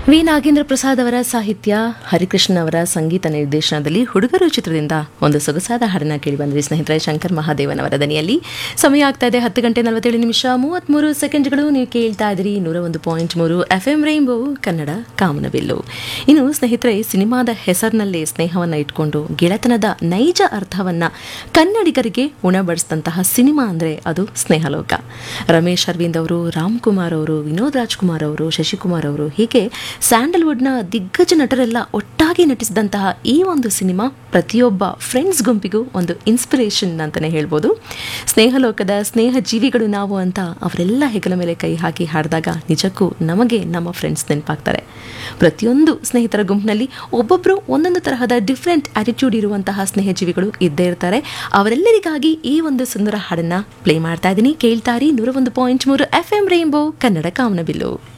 V Nagendra Prasad ಅವರ ಸಾಹಿತ್ಯ ಹರಿಕೃಷ್ಣ ಅವರ ಸಂಗೀತ ನಿರ್ದೇಶನದಲ್ಲಿ ಹುಡುಗರು ಚಿತ್ರದಿಂದ ಒಂದು ಸೊಗಸಾದ ಹಾಡನ್ನ ಕೇಳಿ ಬಂದ್ರಿ ಸ್ನೇಹಿತರೆ ಶಂಕರ್ ಮಹಾದೇವನ್ ಅವರ ದನಿಯಲ್ಲಿ ಸಮಯ ಆಗ್ತಾ ಇದೆ ಹತ್ತು ಗಂಟೆ ನಲವತ್ತೇಳು ನಿಮಿಷ ಮೂವತ್ಮೂರು ಸೆಕೆಂಡ್ಗಳು ನೀವು ಕೇಳ್ತಾ ಇದ್ರಿ ನೂರ ಒಂದು ಪಾಯಿಂಟ್ ಮೂರು ಎಫ್ ಎಂ ರೈನ್ಬೋ ಕನ್ನಡ ಕಾಮನಬಿಲ್ಲು ಇನ್ನು ಸ್ನೇಹಿತರೆ ಸಿನಿಮಾದ ಹೆಸರಿನಲ್ಲೇ ಸ್ನೇಹವನ್ನ ಇಟ್ಕೊಂಡು ಗೆಳೆತನದ ನೈಜ ಅರ್ಥವನ್ನ ಕನ್ನಡಿಗರಿಗೆ ಉಣಬಡಿಸಿದಂತಹ ಸಿನಿಮಾ ಅಂದ್ರೆ ಅದು ಸ್ನೇಹಲೋಕ ರಮೇಶ್ ಅರವಿಂದ್ ಅವರು ರಾಮ್ ಕುಮಾರ್ ಅವರು ವಿನೋದ್ ರಾಜ್ಕುಮಾರ್ ಅವರು ಶಶಿಕುಮಾರ್ ಅವರು ಹೀಗೆ ಸ್ಯಾಂಡಲ್ವುಡ್ನ ದಿಗ್ಗಜ ನಟರೆಲ್ಲ ಒಟ್ಟಾಗಿ ನಟಿಸಿದಂತಹ ಈ ಒಂದು ಸಿನಿಮಾ ಪ್ರತಿಯೊಬ್ಬ ಫ್ರೆಂಡ್ಸ್ ಗುಂಪಿಗೂ ಒಂದು ಇನ್ಸ್ಪಿರೇಷನ್ ಅಂತಲೇ ಹೇಳ್ಬೋದು ಸ್ನೇಹಲೋಕದ ಸ್ನೇಹ ಜೀವಿಗಳು ನಾವು ಅಂತ ಅವರೆಲ್ಲ ಹೆಗಲ ಮೇಲೆ ಕೈ ಹಾಕಿ ಹಾಡಿದಾಗ ನಿಜಕ್ಕೂ ನಮಗೆ ನಮ್ಮ ಫ್ರೆಂಡ್ಸ್ ನೆನಪಾಗ್ತಾರೆ ಪ್ರತಿಯೊಂದು ಸ್ನೇಹಿತರ ಗುಂಪಿನಲ್ಲಿ ಒಬ್ಬೊಬ್ಬರು ಒಂದೊಂದು ತರಹದ ಡಿಫ್ರೆಂಟ್ ಆಟಿಟ್ಯೂಡ್ ಇರುವಂತಹ ಸ್ನೇಹಜೀವಿಗಳು ಇದ್ದೇ ಇರ್ತಾರೆ ಅವರೆಲ್ಲರಿಗಾಗಿ ಈ ಒಂದು ಸುಂದರ ಹಾಡನ್ನ ಪ್ಲೇ ಮಾಡ್ತಾ ಇದ್ದೀನಿ ಕೇಳ್ತಾರಿ ನೂರ ಒಂದು ಪಾಯಿಂಟ್ ಮೂರು ಎಫ್ ಎಂ ರೈನ್ಬೋ ಕನ್ನಡ ಕಾಮನಬಿಲ್ಲು